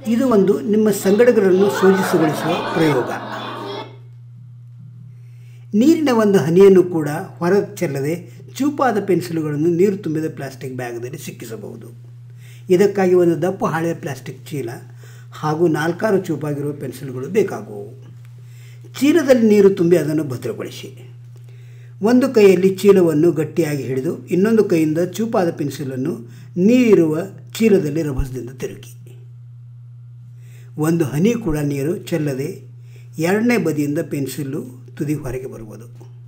ಇದು ಒಂದು ನಿಮ್ಮ ಸಂಗಡಗರನ್ನು ಸೋಜಿಸಗೊಳಿಸುವ ಪ್ರಯೋಗ ನೀರಿನ ಒಂದು ಹನಿಯನ್ನು ಕೂಡ ಹೊರ ಚೆಲ್ಲದೆ ಚೂಪಾದ ಪೆನ್ಸಿಲುಗಳನ್ನು ನೀರು ತುಂಬಿದ ಪ್ಲಾಸ್ಟಿಕ್ ಬ್ಯಾಗ್ದಲ್ಲಿ ಸಿಕ್ಕಿಸಬಹುದು ಇದಕ್ಕಾಗಿ ಒಂದು ದಪ್ಪ ಹಾಳೆಯ ಪ್ಲಾಸ್ಟಿಕ್ ಚೀಲ ಹಾಗೂ ನಾಲ್ಕಾರು ಚೂಪಾಗಿರುವ ಪೆನ್ಸಿಲ್ಗಳು ಬೇಕಾಗುವು ಚೀಲದಲ್ಲಿ ನೀರು ತುಂಬಿ ಅದನ್ನು ಭದ್ರಗೊಳಿಸಿ ಒಂದು ಕೈಯಲ್ಲಿ ಚೀಲವನ್ನು ಗಟ್ಟಿಯಾಗಿ ಹಿಡಿದು ಇನ್ನೊಂದು ಕೈಯಿಂದ ಚೂಪಾದ ಪೆನ್ಸಿಲನ್ನು ನೀರಿರುವ ಚೀಲದಲ್ಲಿ ರಭಸದಿಂದ ತಿರುಗಿ ಒಂದು ಹನಿ ಕೂಡ ನೀರು ಚೆಲ್ಲದೆ ಎರಡನೇ ಬದಿಯಿಂದ ಪೆನ್ಸಿಲ್ಲು ತುದಿ ಹೊರಗೆ ಬರುವುದು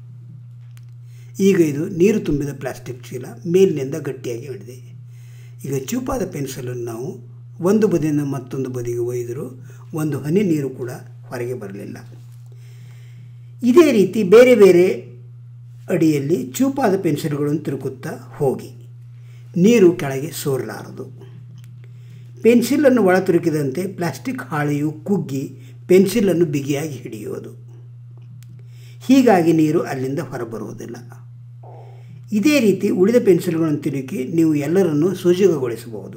ಈಗ ಇದು ನೀರು ತುಂಬಿದ ಪ್ಲಾಸ್ಟಿಕ್ ಚೀಲ ಮೇಲಿನಿಂದ ಗಟ್ಟಿಯಾಗಿ ಹಿಡಿದೆ ಈಗ ಚೂಪಾದ ಪೆನ್ಸಿಲನ್ನು ನಾವು ಒಂದು ಬದಿಯಿಂದ ಮತ್ತೊಂದು ಬದಿಗೆ ಒಯ್ದರೂ ಒಂದು ಹನಿ ನೀರು ಕೂಡ ಹೊರಗೆ ಬರಲಿಲ್ಲ ಇದೇ ರೀತಿ ಬೇರೆ ಬೇರೆ ಅಡಿಯಲ್ಲಿ ಚೂಪಾದ ಪೆನ್ಸಿಲ್ಗಳನ್ನು ತಿರುಕುತ್ತಾ ಹೋಗಿ ನೀರು ಕೆಳಗೆ ಸೋರಲಾರದು ಪೆನ್ಸಿಲನ್ನು ಒಳ ತುರುಕಿದಂತೆ ಪ್ಲಾಸ್ಟಿಕ್ ಹಾಳೆಯು ಕುಗ್ಗಿ ಪೆನ್ಸಿಲನ್ನು ಬಿಗಿಯಾಗಿ ಹಿಡಿಯುವುದು ಹೀಗಾಗಿ ನೀರು ಅಲ್ಲಿಂದ ಹೊರಬರುವುದಿಲ್ಲ ಇದೇ ರೀತಿ ಉಳಿದ ಪೆನ್ಸಿಲ್ಗಳನ್ನು ತಿರುಗಿ ನೀವು ಎಲ್ಲರನ್ನೂ ಸೂಜಕಗೊಳಿಸಬಹುದು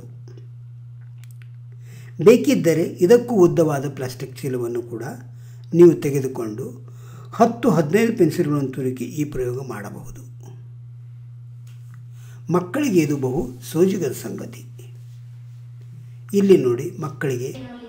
ಬೇಕಿದ್ದರೆ ಇದಕ್ಕೂ ಉದ್ದವಾದ ಪ್ಲಾಸ್ಟಿಕ್ ಚೀಲವನ್ನು ಕೂಡ ನೀವು ತೆಗೆದುಕೊಂಡು ಹತ್ತು ಹದಿನೈದು ಪೆನ್ಸಿಲ್ಗಳನ್ನು ತುರುಕಿ ಈ ಪ್ರಯೋಗ ಮಾಡಬಹುದು ಮಕ್ಕಳಿಗೆ ಇದು ಬಹು ಸೋಜಿಗದ ಸಂಗತಿ ಇಲ್ಲಿ ನೋಡಿ ಮಕ್ಕಳಿಗೆ